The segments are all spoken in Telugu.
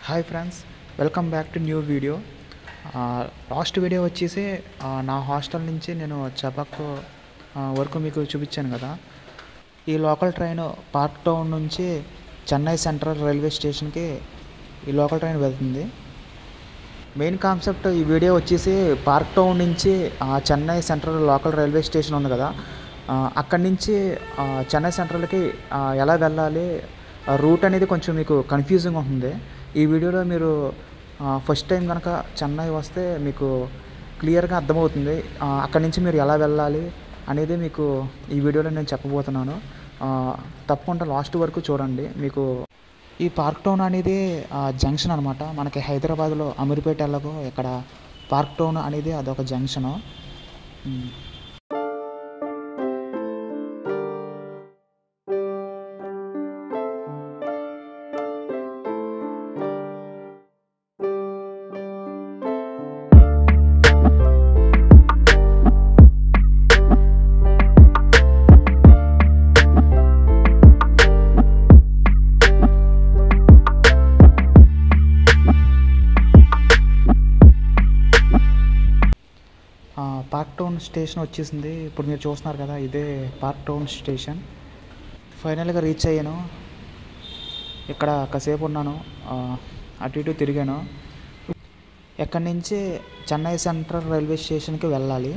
Hi friends welcome back to new video last video వచ్చేసి ఆ, నా హాస్టల్ నుంచి నేను చపక్ ఆ, వరకు మీకు చూపించాను కదా ఈ లోకల్ ట్రైన్ పార్క్ టౌన్ నుంచి చెన్నై సెంట్రల్ రైల్వే స్టేషన్కి ఈ లోకల్ ట్రైన్ వెళ్తుంది మెయిన్ కాన్సెప్ట్ ఈ వీడియో వచ్చేసి పార్క్ టౌన్ నుంచి ఆ, Chennai central local railway station ఉంది కదా ఆ, అక్కడి నుంచి ఆ, చెన్నై సెంట్రల్కి ఆ, ఎలా వెళ్ళాలి ఆ రూట్ అనేది కొంచెం మీకు కన్ఫ్యూజింగ్ ఉంటుంది ఈ వీడియోలో మీరు ఫస్ట్ టైం కనుక చెన్నై వస్తే మీకు క్లియర్గా అర్థమవుతుంది ఆ, అక్కడి నుంచి మీరు ఎలా వెళ్ళాలి అనేది మీకు ఈ వీడియోలో నేను చెప్పబోతున్నాను ఆ, తప్పకుండా లాస్ట్ వరకు చూడండి మీకు ఈ పార్క్ టౌన్ అనేది ఆ, జంక్షన్ అనమాట మనకి హైదరాబాద్లో అమీర్పేట వెళ్ళకు ఇక్కడ పార్క్ టౌన్ అనేది అదొక జంక్షను ఉమ్. ఆ, పార్క్ టౌన్ స్టేషన్ వచ్చేసింది ఇప్పుడు మీరు చూస్తున్నారు కదా ఇదే పార్క్ టౌన్ స్టేషన్ ఫైనల్గా రీచ్ అయ్యాను ఇక్కడ కాసేపు ఉన్నాను ఆ, అటు ఇటు తిరిగాను ఎక్కడి నుంచి చెన్నై సెంట్రల్ రైల్వే స్టేషన్కి వెళ్ళాలి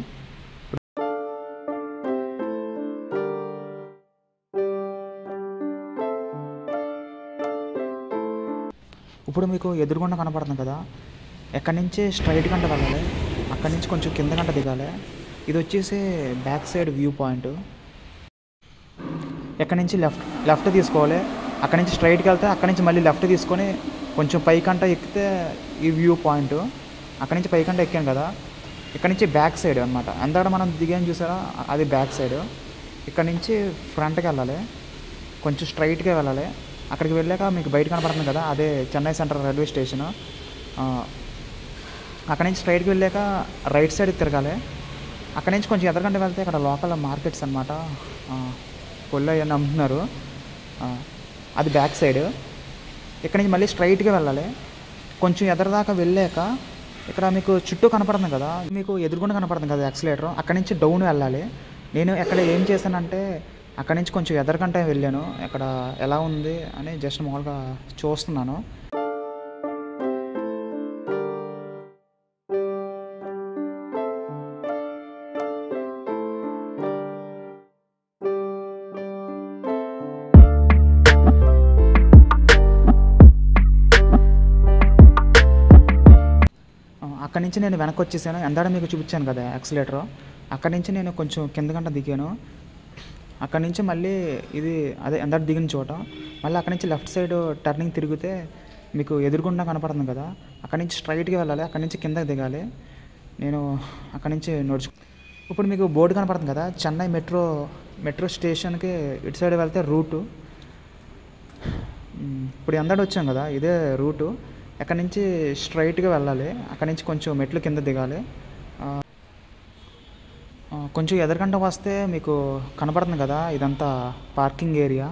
ఇప్పుడు మీకు ఎదురుగుండా కనపడుతుంది కదా ఎక్కడి నుంచి స్ట్రైట్ గంట వెళ్ళాలి అక్కడి నుంచి కొంచెం కింద గంట దిగాలి ఇది వచ్చేసి బ్యాక్ సైడ్ వ్యూ పాయింట్ ఎక్కడి నుంచి లెఫ్ట్ లెఫ్ట్ తీసుకోవాలి అక్కడి నుంచి స్ట్రైట్కి వెళ్తే అక్కడి నుంచి మళ్ళీ లెఫ్ట్ తీసుకొని కొంచెం పైకంట ఎక్కితే ఈ వ్యూ పాయింట్ అక్కడి నుంచి పైకంట ఎక్కాను కదా ఇక్కడ నుంచి బ్యాక్ సైడ్ అనమాట ఎంతక్కడ మనం దిగాను చూసారా అది బ్యాక్ సైడ్ ఇక్కడ నుంచి ఫ్రంట్కి వెళ్ళాలి కొంచెం స్ట్రైట్గా వెళ్ళాలి అక్కడికి వెళ్ళాక మీకు బయట కనపడుతుంది కదా అదే చెన్నై సెంట్రల్ రైల్వే స్టేషన్ అక్కడి నుంచి స్ట్రైట్కి వెళ్ళాక రైట్ సైడ్ తిరగాలి అక్కడి నుంచి కొంచెం ఎదరగంట వెళ్తే ఇక్కడ లోకల్ మార్కెట్స్ అనమాట కొల్లు అవన్నీ అమ్ముతున్నారు ఆ, అది బ్యాక్ సైడ్ ఇక్కడ నుంచి మళ్ళీ స్ట్రైట్గా వెళ్ళాలి కొంచెం ఎదరదాకా వెళ్ళాక ఇక్కడ మీకు చుట్టూ కనపడుతుంది కదా మీకు ఎదురుగుండా కనపడుతుంది కదా యాక్సిలేటర్ అక్కడి నుంచి డౌన్ వెళ్ళాలి నేను ఎక్కడ ఏం చేశానంటే అక్కడి నుంచి కొంచెం ఎదరకంటే వెళ్ళాను అక్కడ ఎలా ఉంది అని జస్ట్ మామూలుగా చూస్తున్నాను ఆ, అక్కడి నుంచి నేను వెనక్కి వచ్చేసాను ఎందాడ మీకు చూపించాను కదా యాక్సిలేటర్ అక్కడి నుంచి నేను కొంచెం కింద గంట దిగాను అక్కడి నుంచి మళ్ళీ ఇది అదే ఎందాడ దిగిన చోట మళ్ళీ అక్కడి నుంచి లెఫ్ట్ సైడ్ టర్నింగ్ తిరిగితే మీకు ఎదురుగుండా కనపడుతుంది కదా అక్కడి నుంచి స్ట్రైట్గా వెళ్ళాలి అక్కడి నుంచి కిందకి దిగాలి నేను అక్కడి నుంచి నడుచు ఇప్పుడు మీకు బోర్డు కనపడుతుంది కదా చెన్నై మెట్రో మెట్రో స్టేషన్కి ఇటు సైడ్ వెళ్తే రూటు మ్, ఇప్పుడు ఎందడ వచ్చాం కదా ఇదే రూటు అక్కడి నుంచి స్ట్రైట్గా వెళ్ళాలి అక్కడి నుంచి కొంచెం మెట్లు కింద దిగాలి ఆ, ఆ, కొంచెం ఎదరగంట వస్తే మీకు కనపడుతుంది కదా ఇదంతా పార్కింగ్ ఏరియా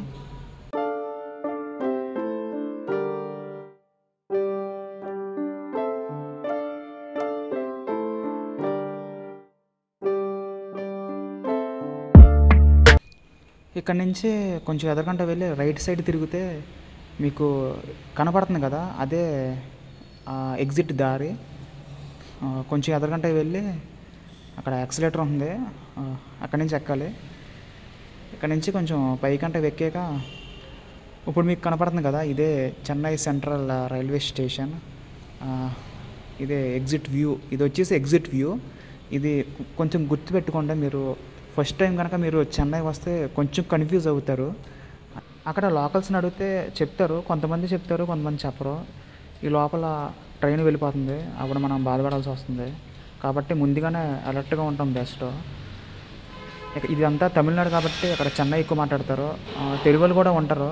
ఇక్కడ నుంచి కొంచెం ఎదరగంట వెళ్ళి రైట్ సైడ్ తిరిగితే మీకు కనపడుతుంది కదా అదే ఎగ్జిట్ దారి ఆ, కొంచెం ఎదరగంట వెళ్ళి అక్కడ యాక్సిలేటర్ ఉంది ఆ, అక్కడి నుంచి ఎక్కాలి ఇక్కడ నుంచి కొంచెం పైకంట ఎక్కాక ఇప్పుడు మీకు కనపడుతుంది కదా ఇదే చెన్నై సెంట్రల్ రైల్వే స్టేషన్ ఆ, ఇదే ఎగ్జిట్ వ్యూ ఇది వచ్చేసి ఎగ్జిట్ వ్యూ ఇది కొంచెం గుర్తుపెట్టుకోండి మీరు ఫస్ట్ టైం కనుక మీరు చెన్నై వస్తే కొంచెం కన్ఫ్యూజ్ అవుతారు అక్కడ లోకల్స్ని అడిగితే చెప్తారు కొంతమంది చెప్తారు కొంతమంది చెప్పరు ఈ లోపల ట్రైన్ వెళ్ళిపోతుంది అప్పుడు మనం బాధపడాల్సి వస్తుంది కాబట్టి ముందుగానే అలర్ట్గా ఉంటాం బెస్ట్ ఇక ఇదంతా తమిళనాడు కాబట్టి అక్కడ చెన్నై ఎక్కువ మాట్లాడతారు ఆ, తెలుగు వాళ్ళు కూడా ఉంటారు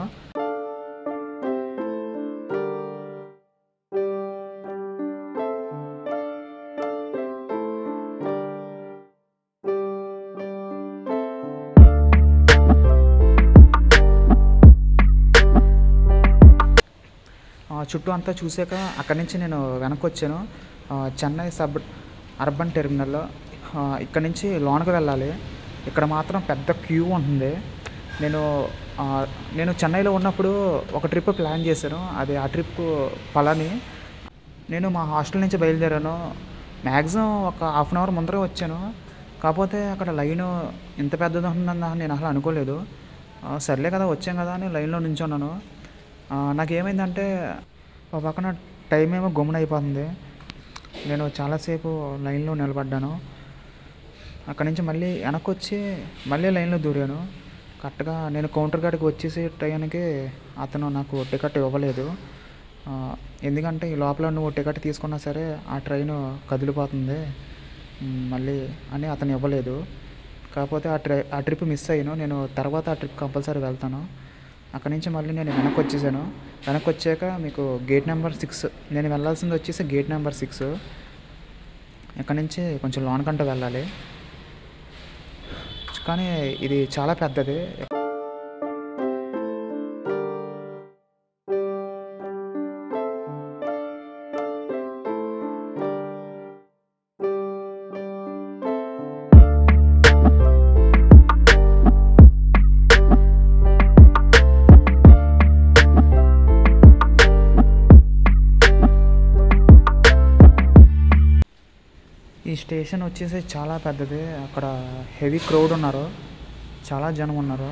చుట్టూ అంతా చూసాక అక్కడి నుంచి నేను వెనక్కి వచ్చాను ఆ, చెన్నై సబ్ అర్బన్ టెర్మినల్లో ఆ, ఇక్కడ నుంచి లోనకి వెళ్ళాలి ఇక్కడ మాత్రం పెద్ద క్యూ ఉంటుంది నేను ఆ, నేను చెన్నైలో ఉన్నప్పుడు ఒక ట్రిప్ ప్లాన్ చేశాను అది ఆ ట్రిప్ పళని నేను మా హాస్టల్ నుంచి బయలుదేరాను మ్యాక్సిమం ఒక హాఫ్ అన్ అవర్ ముందరే వచ్చాను కాకపోతే అక్కడ లైన్ ఇంత పెద్దది ఉంటుందని నేను అసలు అనుకోలేదు ఆ, సర్లే కదా వచ్చాం కదా అని లైన్లో నించున్నాను ఆ, నాకేమైందంటే ఒక పక్కన టైం ఏమో గమ్మున అయిపోతుంది నేను చాలాసేపు లైన్లో నిలబడ్డాను అక్కడి నుంచి మళ్ళీ వెనక్కి వచ్చి మళ్ళీ లైన్లో దూరాను కరెక్ట్గా నేను కౌంటర్ కాడికి వచ్చేసే టైంకి అతను నాకు టికెట్ ఇవ్వలేదు ఆ, ఎందుకంటే ఈ లోపల నువ్వు టికెట్ తీసుకున్నా సరే ఆ ట్రైన్ కదిలిపోతుంది మ్, మళ్ళీ అని అతను ఇవ్వలేదు కాకపోతే ఆ ట్రై ఆ ట్రిప్ మిస్ అయ్యాను నేను తర్వాత ఆ ట్రిప్ కంపల్సరీ వెళ్తాను అక్కడి నుంచి మళ్ళీ నేను వెనక్కి వచ్చేసాను వెనక్కి వచ్చాక మీకు గేట్ నెంబర్ సిక్స్ నేను వెళ్ళాల్సింది వచ్చేసి గేట్ నెంబర్ సిక్స్ ఇక్కడ నుంచి కొంచెం లోనకంటూ వెళ్ళాలి కానీ ఇది చాలా పెద్దది ఈ స్టేషన్ వచ్చేసి చాలా పెద్దది అక్కడ హెవీ క్రౌడ్ ఉన్నారు చాలా జనం ఉన్నారు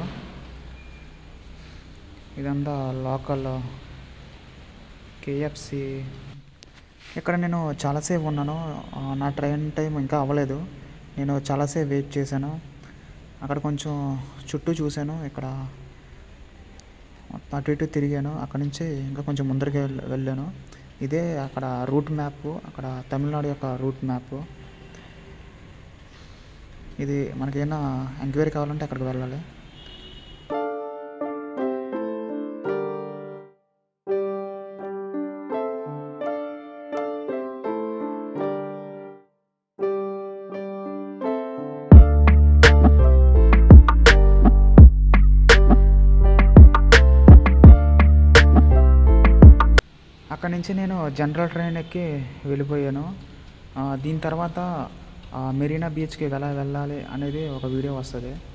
ఇదంతా లోకల్ కేఎఫ్సి ఇక్కడ నేను చాలాసేపు ఉన్నాను ఆ, నా ట్రైన్ టైం ఇంకా అవ్వలేదు నేను చాలాసేపు వెయిట్ చేశాను అక్కడ కొంచెం చుట్టూ చూశాను ఇక్కడ మొత్తం అటు ఇటు తిరిగాను అక్కడ నుంచి ఇంకా కొంచెం ముందరికి వెళ్- వెళ్ళాను ఇదే అక్కడ రూట్ మ్యాప్ అక్కడ తమిళనాడు యొక్క రూట్ మ్యాప్ ఇది మనకి ఏమైనా ఎంక్వైరీ కావాలంటే అక్కడికి వెళ్ళాలి అక్కడి నుంచి నేను జనరల్ ట్రైన్ ఎక్కి వెళ్ళిపోయాను ఆ, దీని తర్వాత ఆ, మెరీనా బీచ్కి ఎలా వెళ్ళాలి అనేది ఒక వీడియో వస్తుంది